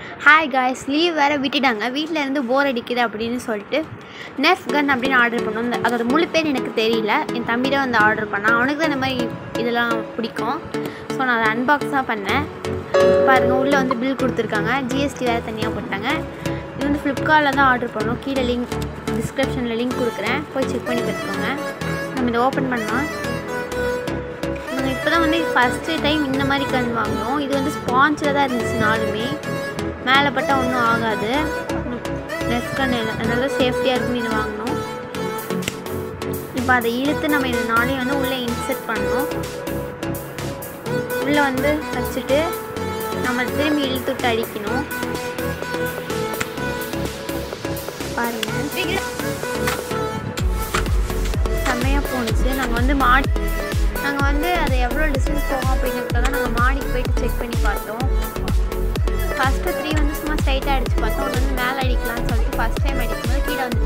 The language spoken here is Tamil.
ஹாய் காய்ஸ் லீவ் வேறு விட்டுட்டாங்க வீட்டில் இருந்து போர் அடிக்குது அப்படின்னு சொல்லிட்டு நெஃப் கன் அப்படின்னு ஆர்டர் பண்ணோம் இந்த- அதோட முழு பேர் எனக்கு தெரியல என் தம்பி தான் வந்து ஆர்டர் பண்ணான் அவனுக்கு தான் இந்த மாதிரி இதெல்லாம் பிடிக்கும் ஸோ நான் அதை அன்பாக்ஸ் தான் பண்ணேன் பாருங்கள் உள்ளே வந்து பில் கொடுத்துருக்காங்க ஜிஎஸ்டி வேறு தனியாக போட்டாங்க இது வந்து ஃப்ளிப்கார்ட்டில் தான் ஆர்டர் பண்ணோம் கீழே லிங்க் டிஸ்கிரிப்ஷனில் லிங்க் கொடுக்குறேன் போய் செக் பண்ணி பார்த்துக்கோங்க நம்ம இதை ஓப்பன் பண்ணலாம் நாங்கள் இப்போ தான் வந்து ஃபஸ்ட்டு டைம் இந்த மாதிரி கன் வாங்கினோம் இது வந்து ஸ்பான்ச்சில் தான் இருந்துச்சு நாலுமே மேலே பட்டால் ஒன்றும் ஆகாது நெஃப்ட் கன் அதனால சேஃப்டியாக இருக்குன்னு இது வாங்கினோம் இப்போ அதை இழுத்து நம்ம இந்த நாளையும் வந்து உள்ளே இன்செர்ட் பண்ணணும் உள்ளே வந்து வச்சுட்டு நம்ம திரும்பி இழுத்து விட்டு அடிக்கணும் பாருங்கள் செம்மையாக போணுச்சு நாங்கள் வந்து மாடி நாங்கள் வந்து அது எவ்வளோ டிஸ்டன்ஸ் போகும் அப்படிங்கிறதுக்காக நாங்கள் மாடிக்கு போயிட்டு செக் பண்ணி பார்த்தோம் ஃபஸ்ட்டு த்ரீ வந்து சும்மா ஸ்ட்ரைட்டாக அடிச்சு பார்த்தோம் ஒன்று வந்து மேலே அடிக்கலாம்னு சொல்லிட்டு ஃபஸ்ட் டைம் அடிக்கும்போது கீழே வந்து